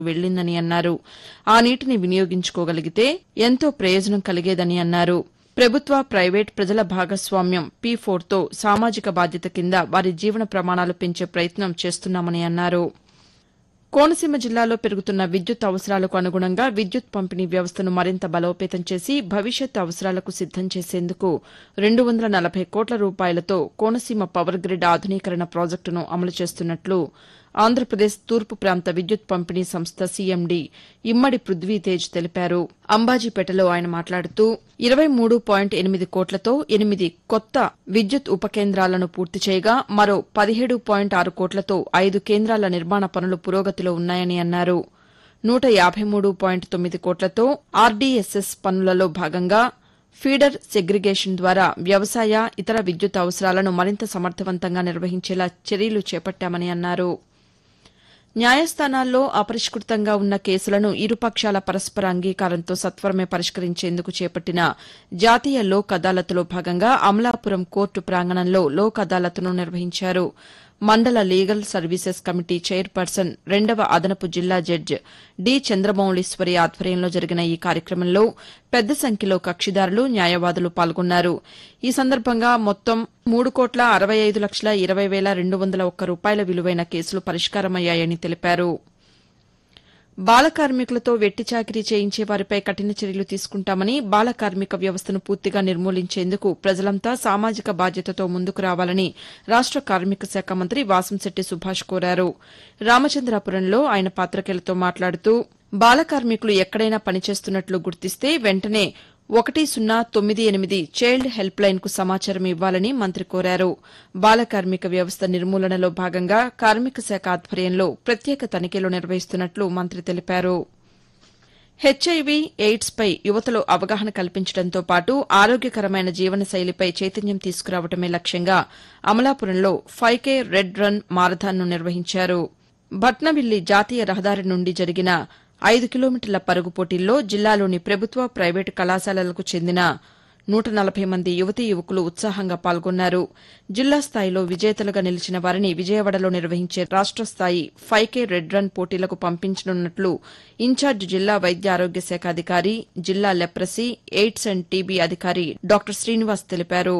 వెళ్లిందని అన్నారు ఆ నీటిని వినియోగించుకోగలిగితే ఎంతో ప్రయోజనం కలిగేదని అన్నారు ప్రభుత్వ ప్రైవేట్ ప్రజల భాగస్వామ్యం పీ ఫోర్తో సామాజిక బాధ్యత కింద వారి జీవన ప్రమాణాలు పెంచే ప్రయత్నం చేస్తున్నామని అన్నారు కోనసీమ జిల్లాలో పెరుగుతున్న విద్యుత్ అవసరాలకు అనుగుణంగా విద్యుత్ పంపిణీ వ్యవస్థను మరింత బలోపేతం చేసి భవిష్యత్ అవసరాలకు సిద్దం చేసేందుకు రెండు వందల నలభై కోట్ల రూపాయలతో కోనసీమ పవర్ గ్రిడ్ ఆధునీకరణ ప్రాజెక్టును అమలు చేస్తున్నట్లు ఆంధ్రప్రదేశ్ తూర్పు ప్రాంత విద్యుత్ పంపిణీ సంస్థ సీఎండీ ఇమ్మడి పృథ్వీతేజ్ తెలిపారు అంబాజీపేటలో ఆయన మాట్లాడుతూ ఇరవై మూడు పాయింట్ ఎనిమిది కోట్లతో ఎనిమిది కొత్త విద్యుత్ ఉపకేంద్రాలను పూర్తి చేయగా మరో పదిహేడు పాయింట్ ఆరు కోట్లతో ఐదు కేంద్రాల నిర్మాణ పనులు పురోగతిలో ఉన్నాయని అన్నారు నూట యాభై మూడు పాయింట్ తొమ్మిది కోట్లతో ఆర్డీఎస్ఎస్ పనులలో భాగంగా ఫీడర్ సెగ్రిగేషన్ ద్వారా వ్యవసాయ ఇతర విద్యుత్ అవసరాలను మరింత సమర్థవంతంగా నిర్వహించేలా చర్యలు చేపట్టామని అన్నారు న్యాయస్థానాల్లో అపరిష్కృతంగా ఉన్న కేసులను ఇరుపక్షాల పరస్పర అంగీకారంతో సత్వరమే పరిష్కరించేందుకు చేపట్టిన జాతీయ లోక్ అదాలత్లో భాగంగా అమలాపురం కోర్టు ప్రాంగణంలో లోక్ అదాలత్ను నిర్వహించారు మండల లీగల్ సర్వీసెస్ కమిటీ చైర్పర్సన్ రెండవ అదనపు జిల్లా జడ్జ్ డి చంద్రమౌళీశ్వరి ఆధ్వర్యంలో జరిగిన ఈ కార్యక్రమంలో పెద్ద సంఖ్యలో కక్షిదారులు న్యాయవాదులు పాల్గొన్నారు ఈ సందర్భంగా మొత్తం మూడు కోట్ల అరవై ఐదు లక్షల ఇరవై వేల రెండు వందల ఒక్క రూపాయల విలువైన కేసులు పరిష్కారమయ్యాయని తెలిపారు బాల కార్మికులతో వెట్టి చాకిరీ చేయించే వారిపై కఠిన చర్యలు తీసుకుంటామని బాల కార్మిక వ్యవస్థను పూర్తిగా నిర్మూలించేందుకు ప్రజలంతా సామాజిక బాధ్యతతో ముందుకు రావాలని రాష్ట కార్మిక శాఖ మంత్రి వాసంశెట్టి సుభాష్ కోరారు రామచంద్రాపురంలో ఆయన పాతికేయులతో మాట్లాడుతూ బాల కార్మికులు ఎక్కడైనా పనిచేస్తున్నట్లు గుర్తిస్తే వెంటనే ఒకటి సున్నా తొమ్మిది ఎనిమిది చైల్డ్ హెల్ప్ లైన్కు సమాచారం ఇవ్వాలని మంత్రి కోరారు బాల కార్మిక వ్యవస్థ నిర్మూలనలో భాగంగా కార్మిక శాఖ ఆధ్వర్యంలో ప్రత్యేక తనిఖీలు నిర్వహిస్తున్నట్లు మంత్రి తెలిపారు హెచ్ఐవి ఎయిడ్స్పై యువతలో అవగాహన కల్పించడంతో పాటు ఆరోగ్యకరమైన జీవనశైలిపై చైతన్యం తీసుకురావడమే లక్ష్యంగా అమలాపురంలో ఫైవ్ కే రెడ్ రన్ మారథాన్ను నిర్వహించారు భట్నవిల్లి జాతీయ రహదారి నుండి జరిగిన ఐదు కిలోమీటర్ల పరుగు పోటీల్లో జిల్లాలోని ప్రభుత్వ ప్రైవేటు కళాశాలలకు చెందిన నూట నలభై మంది యువతీ యువకులు ఉత్సాహంగా పాల్గొన్నారు జిల్లా స్థాయిలో విజేతలుగా నిలిచిన వారిని విజయవాడలో నిర్వహించే రాష్ట స్థాయి ఫైవ్ కే రెడ్ రన్ పోటీలకు పంపించనున్నట్లు ఇన్ఛార్జ్ జిల్లా వైద్య ఆరోగ్య శాఖ అధికారి జిల్లా లెప్రసీ ఎయిడ్స్ అండ్ టీబీ అధికారి డాక్టర్ శ్రీనివాస్ తెలిపారు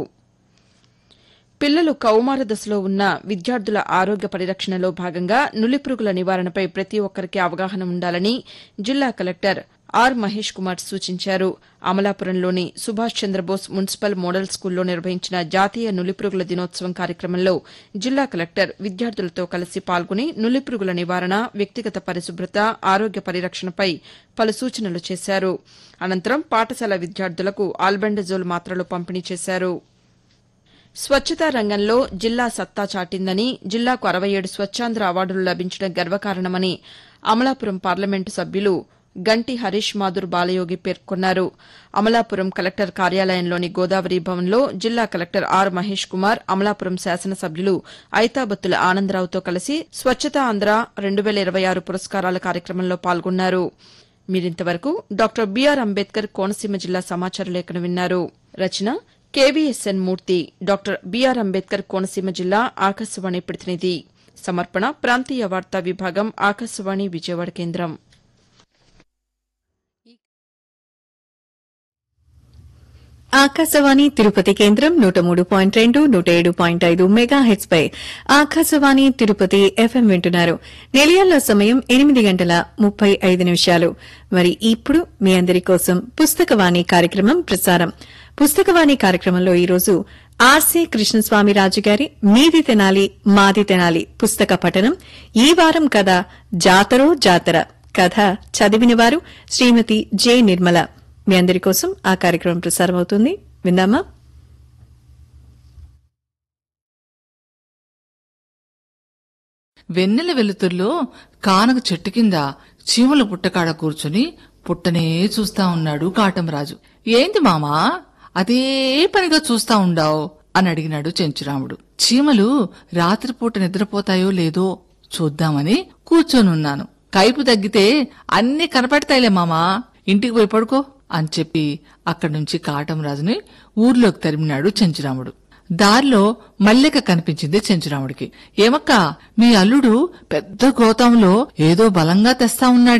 పిల్లలు కౌమార దశలో ఉన్న విద్యార్థుల ఆరోగ్య పరిరక్షణలో భాగంగా నులిపురుగుల నివారణపై ప్రతి ఒక్కరికి అవగాహన ఉండాలని జిల్లా కలెక్టర్ ఆర్ మహేష్ కుమార్ సూచించారు అమలాపురంలోని సుభాష్ చంద్రబోస్ మున్సిపల్ మోడల్ స్కూల్లో నిర్వహించిన జాతీయ నులిపురుగుల దినోత్సవం కార్యక్రమంలో జిల్లా కలెక్టర్ విద్యార్థులతో కలిసి పాల్గొని నులిపురుగుల నివారణ వ్యక్తిగత పరిశుభ్రత ఆరోగ్య పరిరక్షణపై పలు సూచనలు చేశారు అనంతరం పాఠశాల విద్యార్థులకు ఆల్బెండజోల్ మాత్రలు పంపిణీ చేశారు స్వచ్ఛతా రంగంలో జిల్లా సత్తా చాటిందని జిల్లాకు అరవై ఏడు స్వచ్ఛాంధ్ర అవార్డులు లభించడం గర్వకారణమని అమలాపురం పార్లమెంటు సభ్యులు గంటి హరీష్ మాధుర్ బాలయోగి పేర్కొన్నారు అమలాపురం కలెక్టర్ కార్యాలయంలోని గోదావరి భవన్లో జిల్లా కలెక్టర్ ఆర్ మహేష్ కుమార్ అమలాపురం శాసనసభ్యులు ఐతాబత్తుల ఆనందరావుతో కలిసి స్వచ్ఛతా ఆంధ్ర రెండు వేల ఇరవై ఆరు పురస్కారాల కార్యక్రమంలో పాల్గొన్నారు మీరింతవరకు డాక్టర్ బీఆర్ అంబేద్కర్ కోనసీమ జిల్లా సమాచార లేఖను విన్నారు రచన KVSN Murthy doctor BR Ambedkar Konaseema జిల్లా ఆకాశవాణి ప్రతినిధి సమర్పణ ప్రాంతీయ వార్తా విభాగం ఆకాశవాణి విజయవాడ కేంద్రం ఆకాశవాణి తిరుపతి కేంద్రం నూట మూడు పాయింట్ రెండు నూట ఏడు పాయింట్ ఐదు మెగా హెడ్స్ పై ఆకాశవాణి తిరుపతి ఎఫ్ఎం వింటున్నారు నిలయాల్లో సమయం ఎనిమిది గంటల ముప్పై ఐదు నిమిషాలు మరి ఇప్పుడు మీ అందరి కోసం పుస్తకవాణి కార్యక్రమం ప్రసారం పుస్తకవాణి కార్యక్రమంలో ఈరోజు ఆర్సీ కృష్ణస్వామి రాజు గారి మీది తెనాలి మాది తెనాలి పుస్తక పఠనం ఈ వారం కథ జాతరో జాతర కథ చదివిన వారు శ్రీమతి జె నిర్మల మీ అందరి కోసం ఆ కార్యక్రమం ప్రసారమవుతుంది విందామా వెన్నెల వెలుతుర్లో కానక చెట్టు కింద చీమల పుట్టకాడ కూర్చుని పుట్టనే చూస్తా ఉన్నాడు కాటంరాజు ఏంది మామా అదే పనిగా చూస్తా ఉండావు అని అడిగినాడు చెంచురాముడు చీమలు రాత్రిపూట నిద్రపోతాయో లేదో చూద్దామని కూర్చొనున్నాను కైపు తగ్గితే అన్ని కనపడతాయిలే మామా ఇంటికి పోయి పడుకో అని చెప్పి అక్కడి నుంచి కాటంరాజుని ఊర్లోకి తరిమినాడు చెంచురాముడు దారిలో మల్లెక కనిపించింది చెంచురాముడికి ఏమక్క మీ అల్లుడు పెద్ద గోతంలో ఏదో బలంగా తెస్తా ఉన్నాడే